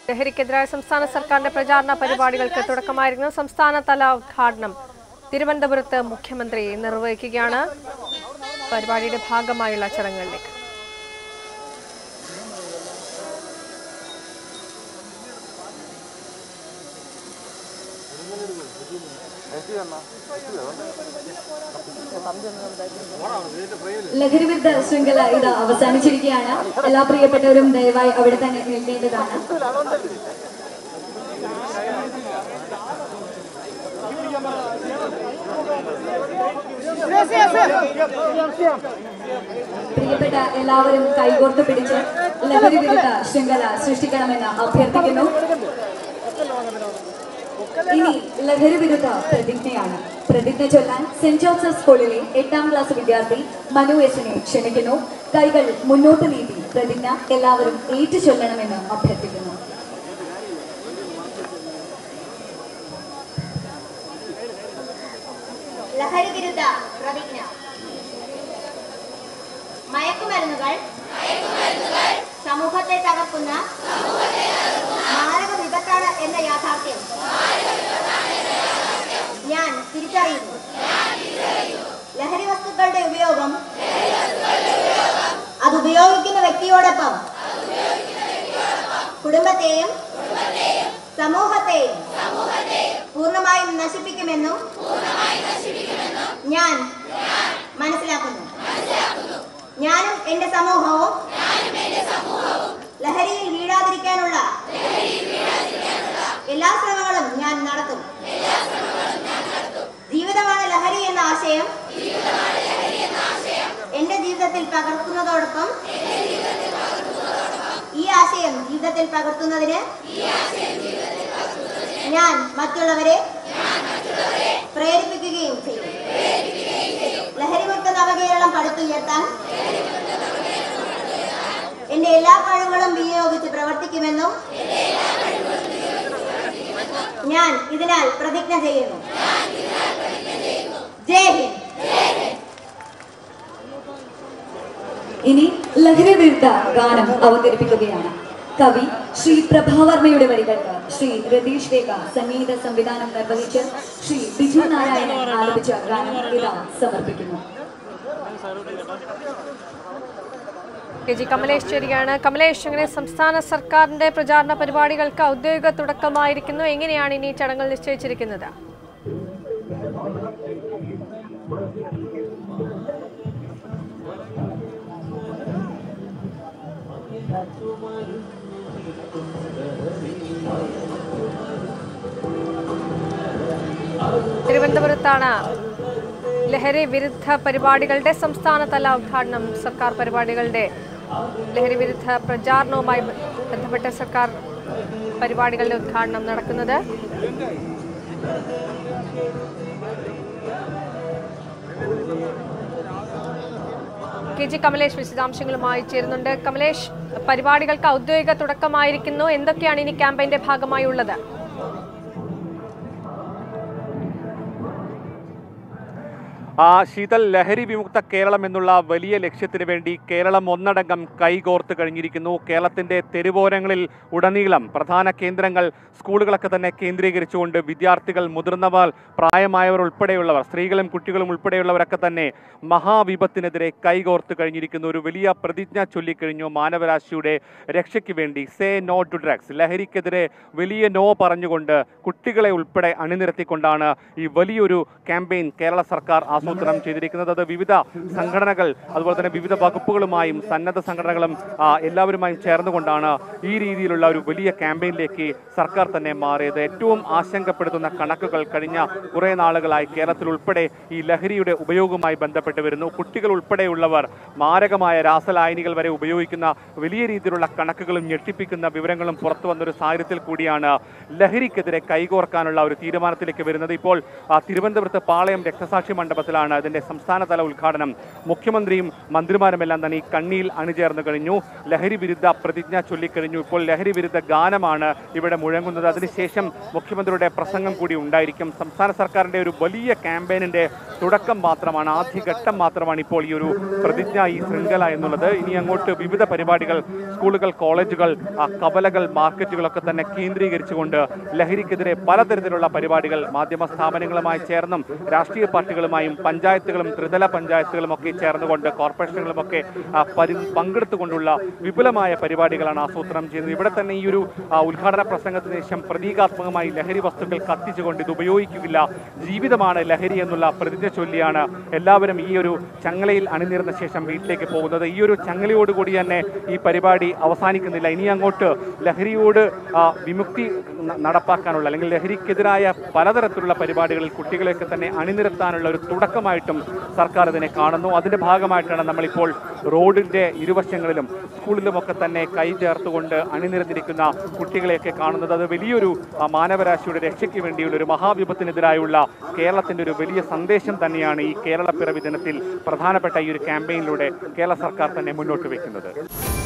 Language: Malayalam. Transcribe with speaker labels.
Speaker 1: ലഹരിക്കെതിരായ സംസ്ഥാന സർക്കാരിന്റെ പ്രചാരണ പരിപാടികൾക്ക് തുടക്കമായിരുന്നു സംസ്ഥാനതല ഉദ്ഘാടനം തിരുവനന്തപുരത്ത് മുഖ്യമന്ത്രി നിർവഹിക്കുകയാണ് പരിപാടിയുടെ ഭാഗമായുള്ള ചടങ്ങുകളിലേക്ക്
Speaker 2: ലഹരിവിരുദ്ധ ശൃംഖല ഇത് അവസാനിച്ചിരിക്കുകയാണ് എല്ലാ പ്രിയപ്പെട്ടവരും ദയവായി അവിടെ തന്നെ നിൽക്കേണ്ടതാണ് പ്രിയപ്പെട്ട എല്ലാവരും കൈകോർത്ത് പിടിച്ച് ലഹരി വിരുദ്ധ ശൃംഖല സൃഷ്ടിക്കണമെന്ന് അഭ്യർത്ഥിക്കുന്നു ഇനി ലഹരി വിരുദ്ധ പ്രതിജ്ഞയാണ് പ്രതിജ്ഞ ചൊല്ലാൻ സെന്റ് ജോസഫ് സ്കൂളിലെ എട്ടാം ക്ലാസ് വിദ്യാർത്ഥി മനു എസിനെ ക്ഷണിക്കുന്നു കൈകൾ മുന്നോട്ട് നീട്ടി പ്രതിജ്ഞ എല്ലാവരും ഏറ്റു ചൊല്ലണമെന്ന് അഭ്യർത്ഥിക്കുന്നു
Speaker 3: ലഹരി വിരുദ്ധ പ്രതിജ്ഞ മയക്കുമരുന്നുകൾ സമൂഹത്തെ തകർക്കുന്ന മാരക വിപത്താണ് എന്ന യാഥാർത്ഥ്യം ഞാൻ തിരിച്ചറിയുന്നു ലഹരി വസ്തുക്കളുടെ ഉപയോഗം അത് ഉപയോഗിക്കുന്ന വ്യക്തിയോടൊപ്പം കുടുംബത്തെയും സമൂഹത്തെയും പൂർണ്ണമായും നശിപ്പിക്കുമെന്നും ഞാൻ മനസ്സിലാക്കുന്നു ഞാനും എന്റെ സമൂഹവും ലഹരിയിൽ വീഴാതിരിക്കാനുള്ള എല്ലാ ശ്രമങ്ങളും ഞാൻ നടത്തും ജീവിതമാണ് ലഹരി എന്ന ആശയം എന്റെ ജീവിതത്തിൽ പകർത്തുന്നതോടൊപ്പം ഈ ആശയം ജീവിതത്തിൽ പകർത്തുന്നതിന് ഞാൻ മറ്റുള്ളവരെ പ്രേരിപ്പിക്കുകയും ചെയ്യും ലഹരിമുക്ത നവകേരളം പടുത്തുയർത്താൻ എന്റെ എല്ലാ കഴിവുകളും വിനിയോഗിച്ച് പ്രവർത്തിക്കുമെന്നും ഞാൻ ഇതിനാൽ പ്രതിജ്ഞ ചെയ്യുന്നു ജയ് ഹിന്ദ്
Speaker 2: ഇനി ലഹരി വിരുദ്ധ ഗാനം അവതരിപ്പിക്കുകയാണ് കവി ശ്രീ പ്രഭാവർമ്മയുടെ വരികൾക്ക് ശ്രീ രതീഷ് രേഖ സംഗീത സംവിധാനം നിർവഹിച്ച് ശ്രീ ബിജു നാരായണൻ ആലപിച്ച ഗാനം ഇതാ സമർപ്പിക്കുന്നു
Speaker 1: കെ ജി കമലേഷ് ചേരുകയാണ് കമലേഷ് അങ്ങനെ സംസ്ഥാന സർക്കാരിന്റെ പ്രചാരണ പരിപാടികൾക്ക് ഔദ്യോഗിക തുടക്കമായിരിക്കുന്നു എങ്ങനെയാണ് ഇനി ചടങ്ങുകൾ നിശ്ചയിച്ചിരിക്കുന്നത് തിരുവനന്തപുരത്താണ് ലഹരി വിരുദ്ധ പരിപാടികളുടെ സംസ്ഥാനതല ഉദ്ഘാടനം സർക്കാർ പരിപാടികളുടെ ലഹരി വിരുദ്ധ പ്രചാരണവുമായി ബന്ധപ്പെട്ട സർക്കാർ പരിപാടികളുടെ ഉദ്ഘാടനം നടക്കുന്നത് കെ ജി കമലേഷ് വിശദാംശങ്ങളുമായി ചേരുന്നുണ്ട് കമലേഷ് പരിപാടികൾക്ക് ഔദ്യോഗിക തുടക്കമായിരിക്കുന്നു എന്തൊക്കെയാണ് ഇനി ക്യാമ്പയിന്റെ ഭാഗമായി ഉള്ളത്
Speaker 4: ആ ശീതൽ ലഹരി വിമുക്ത കേരളം എന്നുള്ള വലിയ ലക്ഷ്യത്തിന് വേണ്ടി കേരളം ഒന്നടങ്കം കൈകോർത്ത് കഴിഞ്ഞിരിക്കുന്നു കേരളത്തിന്റെ തെരുവോരങ്ങളിൽ ഉടനീളം പ്രധാന കേന്ദ്രങ്ങൾ സ്കൂളുകളൊക്കെ തന്നെ കേന്ദ്രീകരിച്ചുകൊണ്ട് വിദ്യാർത്ഥികൾ മുതിർന്നവർ പ്രായമായവർ ഉൾപ്പെടെയുള്ളവർ സ്ത്രീകളും കുട്ടികളും ഉൾപ്പെടെയുള്ളവരൊക്കെ തന്നെ മഹാവിപത്തിനെതിരെ കൈകോർത്ത് കഴിഞ്ഞിരിക്കുന്നു ഒരു വലിയ പ്രതിജ്ഞ ചൊല്ലിക്കഴിഞ്ഞു മാനവരാശിയുടെ രക്ഷയ്ക്ക് വേണ്ടി സേ നോ ടു ഡ്രഗ്സ് ലഹരിക്കെതിരെ വലിയ നോ പറഞ്ഞുകൊണ്ട് കുട്ടികളെ ഉൾപ്പെടെ അണിനിരത്തിക്കൊണ്ടാണ് ഈ വലിയൊരു ക്യാമ്പയിൻ കേരള സർക്കാർ ആസൂത്രണം ചെയ്തിരിക്കുന്നത് അത് വിവിധ സംഘടനകൾ അതുപോലെ തന്നെ വിവിധ വകുപ്പുകളുമായും സന്നദ്ധ സംഘടനകളും ആ, എല്ലാവരുമായും ചേർന്നുകൊണ്ടാണ് ഈ രീതിയിലുള്ള ഒരു വലിയ ക്യാമ്പയിനിലേക്ക് സർക്കാർ തന്നെ മാറിയത് ഏറ്റവും ആശങ്കപ്പെടുത്തുന്ന കണക്കുകൾ കഴിഞ്ഞ കുറേ നാളുകളായി കേരളത്തിൽ ഉൾപ്പെടെ ഈ ലഹരിയുടെ ഉപയോഗവുമായി ബന്ധപ്പെട്ട് വരുന്നു കുട്ടികൾ ഉൾപ്പെടെയുള്ളവർ മാരകമായ രാസലായനികൾ വരെ ഉപയോഗിക്കുന്ന വലിയ രീതിയിലുള്ള കണക്കുകളും ഞെട്ടിപ്പിക്കുന്ന വിവരങ്ങളും പുറത്തു വന്നൊരു സാഹചര്യത്തിൽ കൂടിയാണ് ലഹരിക്കെതിരെ കൈകോർക്കാനുള്ള ഒരു തീരുമാനത്തിലേക്ക് വരുന്നത് ഇപ്പോൾ ആ, തിരുവനന്തപുരത്ത് പാളയം രക്തസാക്ഷി മണ്ഡപത്തിൽ പരിപാടികളാണ് അതിന്റെ സംസ്ഥാനതല ഉദ്ഘാടനം മുഖ്യമന്ത്രിയും മന്ത്രിമാരുമെല്ലാം തന്നെ ഈ കണ്ണിയിൽ അണിചേർന്ന് കഴിഞ്ഞു ലഹരി വിരുദ്ധ പ്രതിജ്ഞ ചൊല്ലിക്കഴിഞ്ഞു ഇപ്പോൾ ലഹരി വിരുദ്ധ ഗാനമാണ് ഇവിടെ മുഴങ്ങുന്നത് അതിനുശേഷം മുഖ്യമന്ത്രിയുടെ പ്രസംഗം കൂടി ഉണ്ടായിരിക്കും സംസ്ഥാന സർക്കാരിന്റെ ഒരു വലിയ ക്യാമ്പയിനിന്റെ തുടക്കം മാത്രമാണ് ആദ്യഘട്ടം മാത്രമാണ് ഇപ്പോൾ ഈ ഒരു പ്രതിജ്ഞ ഈ ശൃംഖല എന്നുള്ളത് ഇനി അങ്ങോട്ട് വിവിധ പരിപാടികൾ സ്കൂളുകൾ കോളേജുകൾ ആ, കവലകൾ മാർക്കറ്റുകളൊക്കെ തന്നെ കേന്ദ്രീകരിച്ചുകൊണ്ട് ലഹരിക്കെതിരെ പലതരത്തിലുള്ള പരിപാടികൾ മാധ്യമ സ്ഥാപനങ്ങളുമായി ചേർന്നും രാഷ്ട്രീയ പാർട്ടികളുമായും പഞ്ചായത്തുകളും ത്രിതല പഞ്ചായത്തുകളും ഒക്കെ ചേർന്നുകൊണ്ട് കോർപ്പറേഷനുകളുമൊക്കെ ആ, പരി പങ്കെടുത്തുകൊണ്ടുള്ള വിപുലമായ പരിപാടികളാണ് ആസൂത്രണം ചെയ്യുന്നത് ഇവിടെ തന്നെ ഈ ഒരു ആ, ഉദ്ഘാടന പ്രസംഗത്തിന് ശേഷം പ്രതീകാത്മകമായി ലഹരി വസ്തുക്കൾ കത്തിച്ചുകൊണ്ട് ഇത് ഉപയോഗിക്കുകയില്ല ജീവിതമാണ് ലഹരി എന്നുള്ള പ്രതിജ്ഞ ചൊല്ലിയാണ് എല്ലാവരും ഈ ഒരു ചങ്ങലയിൽ അണിനിരുന്ന ശേഷം വീട്ടിലേക്ക് പോകുന്നത് ഈ ഒരു ചങ്ങലയോടുകൂടി തന്നെ ഈ പരിപാടി അവസാനിക്കുന്നില്ല ഇനി അങ്ങോട്ട് ലഹരിയോട് ആ, വിമുക്തി ന- നടപ്പാക്കാനുള്ള അല്ലെങ്കിൽ ലഹരിക്കെതിരായ പലതരത്തിലുള്ള പരിപാടികളിൽ കുട്ടികളെയൊക്കെ തന്നെ അണിനിരത്താനുള്ള ഒരു തുടക്കമായിട്ടും സർക്കാർ ഇതിനെ കാണുന്നു അതിന്റെ ഭാഗമായിട്ടാണ് നമ്മളിപ്പോൾ റോഡിന്റെ ഇരുവശങ്ങളിലും സ്കൂളിലുമൊക്കെ തന്നെ കൈ ചേർത്തുകൊണ്ട് അണിനിരന്നിരിക്കുന്ന കുട്ടികളെയൊക്കെ കാണുന്നത് അത് വലിയൊരു ആ, മാനവരാശിയുടെ രക്ഷയ്ക്ക് വേണ്ടിയുള്ള ഒരു മഹാവിപത്തിനെതിരായുള്ള കേരളത്തിന്റെ ഒരു വലിയ സന്ദേശം തന്നെയാണ് ഈ കേരള പിറവി ദിനത്തിൽ പ്രധാനപ്പെട്ട ഈ ഒരു ക്യാമ്പയിനിലൂടെ കേരള സർക്കാർ തന്നെ മുന്നോട്ട് വെക്കുന്നത്